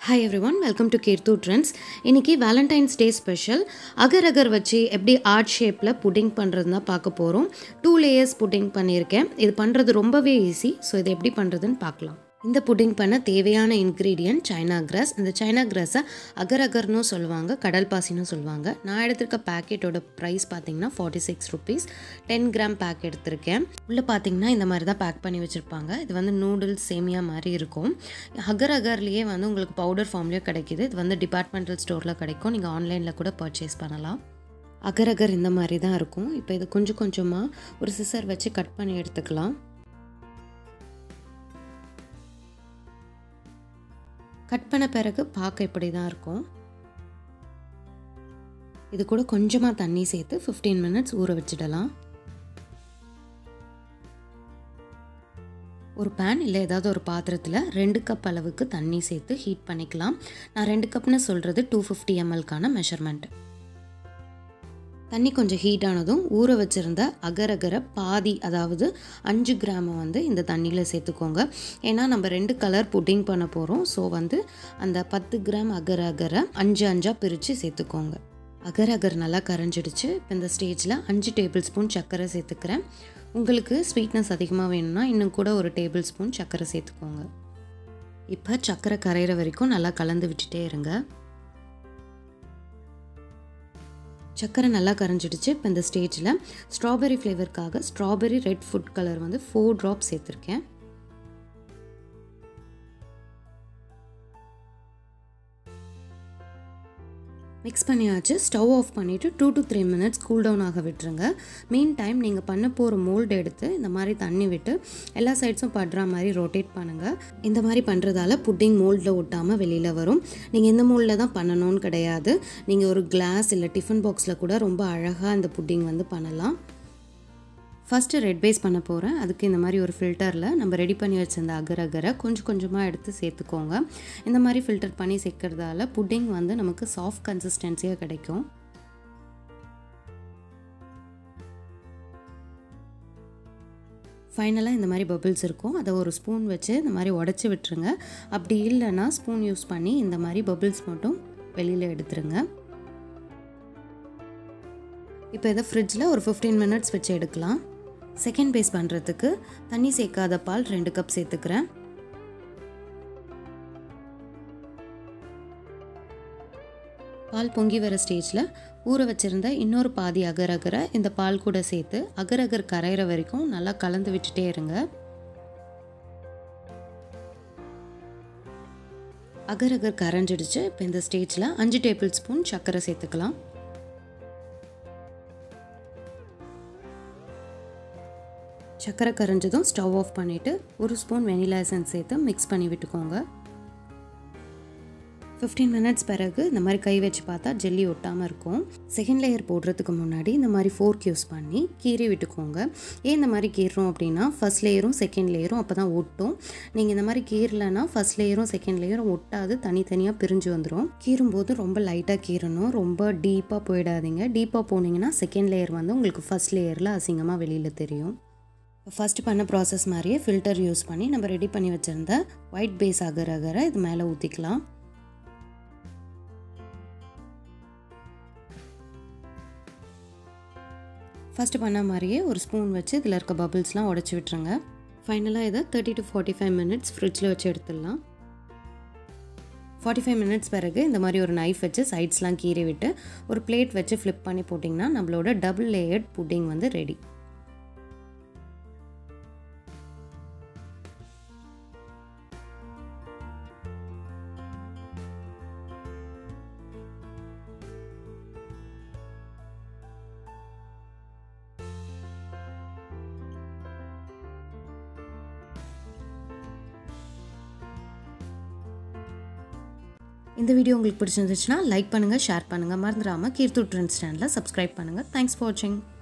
hi everyone welcome to Keerthu trends இன்றைக்கி Valentine's day special agar agar வச்சு எப்படி art ஷேப்பில் புட்டிங் பண்ணுறது தான் பார்க்க போகிறோம் டூ லேயர்ஸ் புட்டிங் பண்ணியிருக்கேன் இது பண்ணுறது ரொம்பவே ஈஸி ஸோ இது எப்படி பண்ணுறதுன்னு பார்க்கலாம் இந்த புட்டிங் பண்ண தேவையான இன்க்ரீடியன்ட் சைனா கிராஸ் இந்த சைனா கிராஸை அகர் அகர்னு சொல்லுவாங்க கடல் பாசின்னு சொல்லுவாங்க நான் எடுத்திருக்க பேக்கெட்டோட ப்ரைஸ் பார்த்தீங்கன்னா forty six rupees ten gram pack எடுத்திருக்கேன் உள்ளே பார்த்தீங்கன்னா இந்த மாதிரி தான் பேக் பண்ணி வச்சுருப்பாங்க இது வந்து நூடுல்ஸ் சேமியா மாதிரி இருக்கும் அகர் அகர்லேயே வந்து உங்களுக்கு பவுடர் ஃபார்ம்லேயே கிடைக்கிது இது வந்து டிபார்ட்மெண்டல் ஸ்டோரில் கிடைக்கும் நீங்கள் ஆன்லைனில் கூட பர்ச்சேஸ் பண்ணலாம் அகர் அகர் இந்த மாதிரி தான் இருக்கும் இப்போ இது கொஞ்சம் கொஞ்சமாக ஒரு சிசர் வச்சு கட் பண்ணி எடுத்துக்கலாம் கட் பண்ண பிறகு பார்க்க இப்படி தான் இருக்கும் இது கூட கொஞ்சமாக தண்ணி சேர்த்து ஃபிஃப்டீன் மினிட்ஸ் ஊற வச்சிடலாம் ஒரு பேன் இல்லை ஏதாவது ஒரு பாத்திரத்தில் ரெண்டு கப் அளவுக்கு தண்ணி சேர்த்து ஹீட் பண்ணிக்கலாம் நான் ரெண்டு கப்னு சொல்கிறது டூ ஃபிஃப்டி எம்எல்கான மெஷர்மெண்ட் தண்ணி கொஞ்சம் ஹீட் ஆனதும் ஊற வச்சுருந்த அகர் அகரை பாதி அதாவது அஞ்சு கிராமை வந்து இந்த தண்ணியில் சேர்த்துக்கோங்க ஏன்னா நம்ம ரெண்டு கலர் புட்டிங் பண்ண போகிறோம் ஸோ வந்து அந்த பத்து கிராம் அகர் அகரை அஞ்சு அஞ்சாக பிரித்து சேர்த்துக்கோங்க அகர் அகர் நல்லா கரைஞ்சிடுச்சு இப்போ இந்த ஸ்டேஜில் அஞ்சு டேபிள் ஸ்பூன் சர்க்கரை சேர்த்துக்கிறேன் உங்களுக்கு ஸ்வீட்னஸ் அதிகமாக வேணும்னா இன்னும் கூட ஒரு டேபிள் ஸ்பூன் சர்க்கரை சேர்த்துக்கோங்க இப்போ சர்க்கரை கரையிற வரைக்கும் நல்லா கலந்து விட்டுட்டே இருங்க சர்க்கரை நல்லா கரைஞ்சிடுச்சு இப்போ இந்த ஸ்டேஜில் ஸ்ட்ராபெரி ஃப்ளேவருக்காக ஸ்ட்ராபெரி ரெட் ஃபுட் கலர் வந்து ஃபோர் ட்ராப் சேர்த்துருக்கேன் மிக்ஸ் பண்ணியாச்சு ஸ்டவ் ஆஃப் பண்ணிவிட்டு two to three minutes cool down ஆக விட்டுருங்க மீன் டைம் நீங்கள் பண்ண போகிற மோல்டு எடுத்து இந்த மாதிரி தண்ணி விட்டு எல்லா சைட்ஸும் படுற மாதிரி ரொட்டேட் பண்ணுங்கள் இந்த மாதிரி பண்ணுறதால புட்டிங் மோல்டில் ஒட்டாமல் வெளியில் வரும் நீங்கள் எந்த மோல்டில் தான் பண்ணணும்னு கிடையாது நீங்கள் ஒரு கிளாஸ் இல்லை டிஃபன் பாக்ஸில் கூட ரொம்ப அழகாக இந்த புட்டிங் வந்து பண்ணலாம் ஃபஸ்ட்டு ரெட் பேஸ் பண்ண போகிறேன் அதுக்கு இந்த மாதிரி ஒரு ஃபில்டரில் நம்ம ரெடி பண்ணி வச்சிருந்த அகர் அகரை கொஞ்சம் கொஞ்சமாக எடுத்து சேர்த்துக்கோங்க இந்த மாதிரி ஃபில்டர் பண்ணி சேர்க்கறதால புட்டிங் வந்து நமக்கு சாஃப்ட் கன்சிஸ்டன்சியாக கிடைக்கும் ஃபைனலாக இந்த மாதிரி பபிள்ஸ் இருக்கும் அதை ஒரு ஸ்பூன் வச்சு இந்த மாதிரி உடச்சி விட்டுருங்க அப்படி இல்லைன்னா ஸ்பூன் யூஸ் பண்ணி இந்த மாதிரி பபிள்ஸ் மட்டும் வெளியில் எடுத்துருங்க இப்போ இதை ஃப்ரிட்ஜில் ஒரு ஃபிஃப்டீன் மினிட்ஸ் வச்சு எடுக்கலாம் செகண்ட் பேஸ் பண்ணுறதுக்கு தண்ணி சேர்க்காத பால் ரெண்டு கப் சேர்த்துக்கிறேன் பால் பொங்கி வர ஸ்டேஜில் ஊற வச்சுருந்த இன்னொரு பாதி அகர் அகரை இந்த பால் கூட சேர்த்து அகர் அகர் கரையிற வரைக்கும் நல்லா கலந்து விட்டுட்டே இருங்க அகர் அகர் கரைஞ்சிடுச்சு இப்போ இந்த ஸ்டேஜில் அஞ்சு டேபிள் ஸ்பூன் சர்க்கரை சேர்த்துக்கலாம் சர்க்கரை கரைஞ்சதும் ஸ்டவ் ஆஃப் பண்ணிவிட்டு ஒரு ஸ்பூன் வெனிலா எசன்ஸ் சேர்த்து மிக்ஸ் பண்ணி விட்டுக்கோங்க ஃபிஃப்டீன் மினிட்ஸ் பிறகு இந்த மாதிரி கை வச்சு பார்த்தா ஜெல்லி ஒட்டாமல் இருக்கும் செகண்ட் லேயர் போடுறதுக்கு முன்னாடி இந்த மாதிரி ஃபோர்க் யூஸ் பண்ணி கீறி விட்டுக்கோங்க ஏன் இந்த மாதிரி கீறுறோம் அப்படின்னா ஃபஸ்ட் லேயரும் செகண்ட் லேயரும் அப்போ தான் ஒட்டும் நீங்கள் இந்த மாதிரி கீறலைன்னா ஃபஸ்ட் லேயரும் செகண்ட் லேயரும் ஒட்டாது தனித்தனியாக பிரிஞ்சு வந்துடும் கீறும்போது ரொம்ப லைட்டாக கீறணும் ரொம்ப டீப்பாக போயிடாதீங்க டீப்பாக போனீங்கன்னா செகண்ட் லேயர் வந்து உங்களுக்கு ஃபஸ்ட் லேயரில் அசிங்கமாக வெளியில் தெரியும் ஃபஸ்ட்டு பண்ண ப்ராசஸ் மாதிரியே ஃபில்டர் யூஸ் பண்ணி நம்ம ரெடி பண்ணி வச்சுருந்த ஒயிட் பேஸ் அகர அகர இது மேலே ஊற்றிக்கலாம் ஃபஸ்ட்டு பண்ண மாதிரியே ஒரு ஸ்பூன் வச்சு இதில் இருக்க பபிள்ஸ்லாம் உடச்சி விட்டுருங்க ஃபைனலாக இதை thirty to forty five minutes ஃப்ரிட்ஜில் வச்சு எடுத்துடலாம் ஃபார்ட்டி ஃபைவ் மினிட்ஸ் பிறகு இந்த மாதிரி ஒரு நைஃப் வச்சு சைட்ஸ்லாம் கீறி விட்டு ஒரு பிளேட் வச்சு ஃப்ளிப் பண்ணி போட்டிங்கன்னா நம்மளோட டபுள் லேயர்ட் புட்டிங் வந்து ரெடி இந்த வீடியோ உங்களுக்கு பிடிச்சிருந்துச்சுன்னா லைக் பண்ணுங்கள் ஷேர் பண்ணுங்கள் மறந்துடாமல் கீர்த்து ட்ரெண்ட்ஸ் சேனலில் சப்ஸ்கிரைப் பண்ணுங்கள் தேங்க்ஸ் ஃபார் வாட்சிங்